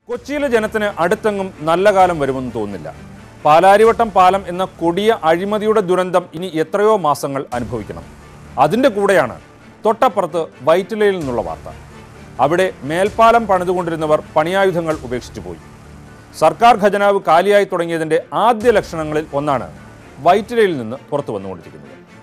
കൊച്ചിയിലെ ജനത്തിന് അടുത്തെങ്ങും നല്ല കാലം വരുമെന്ന് തോന്നുന്നില്ല പാലാരിവട്ടം പാലം എന്ന കൊടിയ അഴിമതിയുടെ ദുരന്തം ഇനി എത്രയോ മാസങ്ങൾ അനുഭവിക്കണം അതിൻ്റെ കൂടെയാണ് തൊട്ടപ്പുറത്ത് വൈറ്റിലയിൽ നിന്നുള്ള വാർത്ത അവിടെ മേൽപ്പാലം പണിതുകൊണ്ടിരുന്നവർ പണിയായുധങ്ങൾ ഉപേക്ഷിച്ചു പോയി സർക്കാർ ഖജനാവ് കാലിയായി തുടങ്ങിയതിൻ്റെ ആദ്യ ലക്ഷണങ്ങളിൽ ഒന്നാണ് വൈറ്റിലയിൽ നിന്ന് പുറത്തു വന്നുകൊണ്ടിരിക്കുന്നത്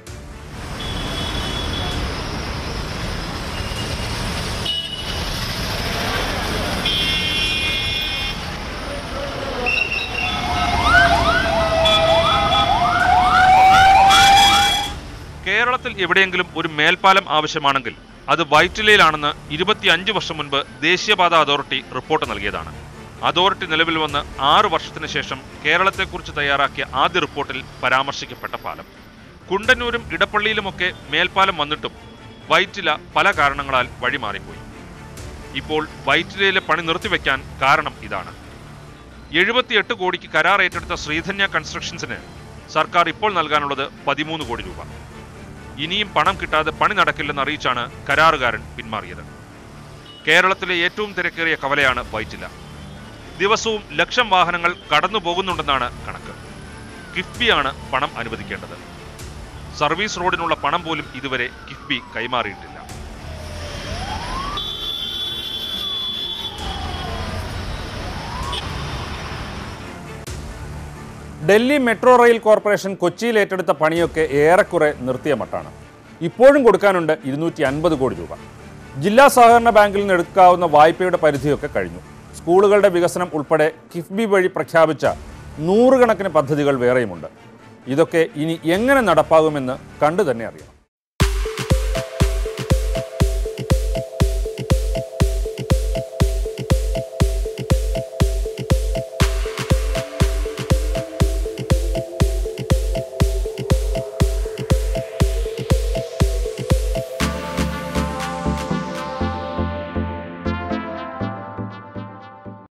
കേരളത്തിൽ എവിടെയെങ്കിലും ഒരു മേൽപ്പാലം ആവശ്യമാണെങ്കിൽ അത് വൈറ്റിലയിലാണെന്ന് ഇരുപത്തിയഞ്ച് വർഷം മുൻപ് ദേശീയപാത അതോറിറ്റി റിപ്പോർട്ട് നൽകിയതാണ് അതോറിറ്റി നിലവിൽ വന്ന് ആറ് വർഷത്തിന് ശേഷം കേരളത്തെക്കുറിച്ച് തയ്യാറാക്കിയ ആദ്യ റിപ്പോർട്ടിൽ പരാമർശിക്കപ്പെട്ട പാലം കുണ്ടന്നൂരും ഇടപ്പള്ളിയിലുമൊക്കെ മേൽപ്പാലം വന്നിട്ടും വൈറ്റില പല കാരണങ്ങളാൽ വഴിമാറിപ്പോയി ഇപ്പോൾ വൈറ്റിലയിലെ പണി നിർത്തിവെക്കാൻ കാരണം ഇതാണ് എഴുപത്തിയെട്ട് കോടിക്ക് കരാർ ഏറ്റെടുത്ത ശ്രീധന്യ കൺസ്ട്രക്ഷൻസിന് സർക്കാർ ഇപ്പോൾ നൽകാനുള്ളത് പതിമൂന്ന് കോടി രൂപ ഇനിയും പണം കിട്ടാതെ പണി നടക്കില്ലെന്ന് അറിയിച്ചാണ് കരാറുകാരൻ പിന്മാറിയത് കേരളത്തിലെ ഏറ്റവും തിരക്കേറിയ കവലയാണ് വൈറ്റില ദിവസവും ലക്ഷം വാഹനങ്ങൾ കടന്നു പോകുന്നുണ്ടെന്നാണ് കണക്ക് കിഫ്ബിയാണ് പണം അനുവദിക്കേണ്ടത് സർവീസ് റോഡിനുള്ള പണം പോലും ഇതുവരെ കിഫ്ബി കൈമാറിയിട്ടില്ല ഡൽഹി മെട്രോ റെയിൽ കോർപ്പറേഷൻ കൊച്ചിയിൽ ഏറ്റെടുത്ത പണിയൊക്കെ ഏറെക്കുറെ നിർത്തിയ മട്ടാണ് ഇപ്പോഴും കൊടുക്കാനുണ്ട് ഇരുന്നൂറ്റി അൻപത് കോടി രൂപ ജില്ലാ സഹകരണ ബാങ്കിൽ നിന്ന് എടുക്കാവുന്ന വായ്പയുടെ പരിധിയൊക്കെ കഴിഞ്ഞു സ്കൂളുകളുടെ വികസനം ഉൾപ്പെടെ കിഫ്ബി വഴി പ്രഖ്യാപിച്ച നൂറുകണക്കിന് പദ്ധതികൾ വേറെയുമുണ്ട് ഇതൊക്കെ ഇനി എങ്ങനെ നടപ്പാകുമെന്ന് കണ്ടു തന്നെ അറിയണം